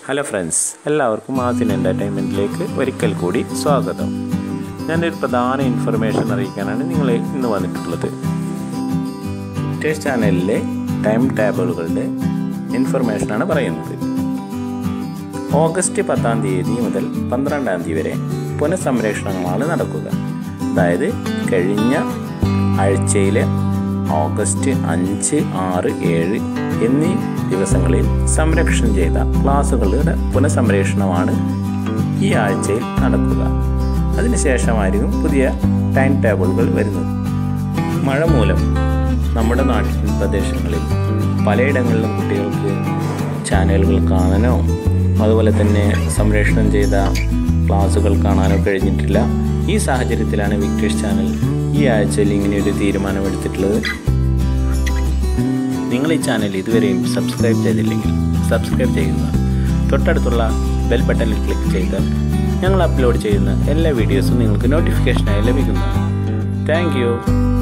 hello friends എല്ലാവർക്കും ആസിൻ എൻ്റർടൈൻമെൻറ്റിലേക്ക് ഒരിക്കൽ കൂടി സ്വാഗതം ഞാനൊരു പ്രധാന ഇൻഫർമേഷൻ അറിയിക്കാനാണ് നിങ്ങളെ ഇന്ന് വന്നിട്ടുള്ളത് ടേസ്റ്റ് ചാനലിലെ ടൈം ടേബിളുകളുടെ ഇൻഫർമേഷനാണ് പറയുന്നത് ഓഗസ്റ്റ് പത്താം തീയതി മുതൽ പന്ത്രണ്ടാം തീയതി വരെ പുനഃസംരക്ഷണങ്ങളാണ് നടക്കുക അതായത് കഴിഞ്ഞ ആഴ്ചയിലെ ഓഗസ്റ്റ് അഞ്ച് ആറ് ഏഴ് എന്നീ ദിവസങ്ങളിൽ സംരക്ഷണം ചെയ്ത ക്ലാസ്സുകളുടെ പുനഃസംരക്ഷണമാണ് ഈ ആഴ്ചയിൽ നടക്കുക അതിനുശേഷമായിരിക്കും പുതിയ ടൈം ടേബിളുകൾ വരുന്നത് മഴ മൂലം നമ്മുടെ നാട്ടിൻ പ്രദേശങ്ങളിൽ പലയിടങ്ങളിലും കുട്ടികൾക്ക് ചാനലുകൾ കാണാനോ അതുപോലെ തന്നെ സംരക്ഷണം ചെയ്ത ക്ലാസ്സുകൾ കാണാനോ കഴിഞ്ഞിട്ടില്ല ഈ സാഹചര്യത്തിലാണ് വിക്ടേഴ്സ് ചാനൽ ഈ ആഴ്ചയിൽ ഇങ്ങനെയൊരു തീരുമാനമെടുത്തിട്ടുള്ളത് നിങ്ങൾ ഈ ചാനൽ ഇതുവരെയും സബ്സ്ക്രൈബ് ചെയ്തില്ലെങ്കിൽ സബ്സ്ക്രൈബ് ചെയ്യുക തൊട്ടടുത്തുള്ള ബെൽ ബട്ടണിൽ ക്ലിക്ക് ചെയ്താൽ ഞങ്ങൾ അപ്ലോഡ് ചെയ്യുന്ന എല്ലാ വീഡിയോസും നിങ്ങൾക്ക് നോട്ടിഫിക്കേഷനായി ലഭിക്കുന്നതാണ് താങ്ക് യു